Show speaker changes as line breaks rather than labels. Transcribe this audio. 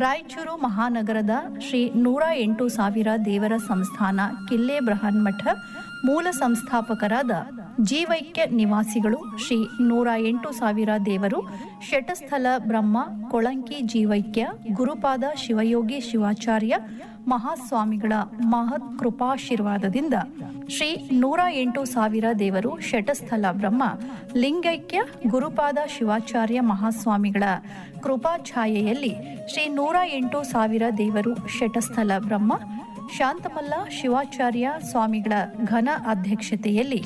ರಾಯಚೂರು ಮಹಾನಗರದ ಶ್ರೀ ನೂರ ಎಂಟು ಸಾವಿರ ದೇವರ ಸಂಸ್ಥಾನ ಕಿಲ್ಲೆ ಬೃಹನ್ಮಠ ಮೂಲ ಸಂಸ್ಥಾಪಕರಾದ ಜೀವೈಕ್ಯ ನಿವಾಸಿಗಳು ಶ್ರೀ ನೂರ ಎಂಟು ಸಾವಿರ ದೇವರು ಶಟಸ್ಥಲ ಬ್ರಹ್ಮ ಕೊಳಂಕಿ ಜೀವೈಕ್ಯ ಗುರುಪಾದ ಶಿವಯೋಗಿ ಶಿವಾಚಾರ್ಯ ಮಹಾಸ್ವಾಮಿಗಳ ಮಹತ್ ಕೃಪಾಶೀರ್ವಾದದಿಂದ ಶ್ರೀ ನೂರ ಎಂಟು ಸಾವಿರ ದೇವರು ಶಟಸ್ಥಲ ಬ್ರಹ್ಮ ಲಿಂಗೈಕ್ಯ ಗುರುಪಾದ ಶಿವಾಚಾರ್ಯ ಮಹಾಸ್ವಾಮಿಗಳ ಕೃಪಾಛಾಯೆಯಲ್ಲಿ ಶ್ರೀ ನೂರ ಎಂಟು ಸಾವಿರ ದೇವರು ಶಟಸ್ಥಲ ಬ್ರಹ್ಮ ಶಾಂತಮಲ್ಲ ಶಿವಾಚಾರ್ಯ ಸ್ವಾಮಿಗಳ ಘನ ಅಧ್ಯಕ್ಷತೆಯಲ್ಲಿ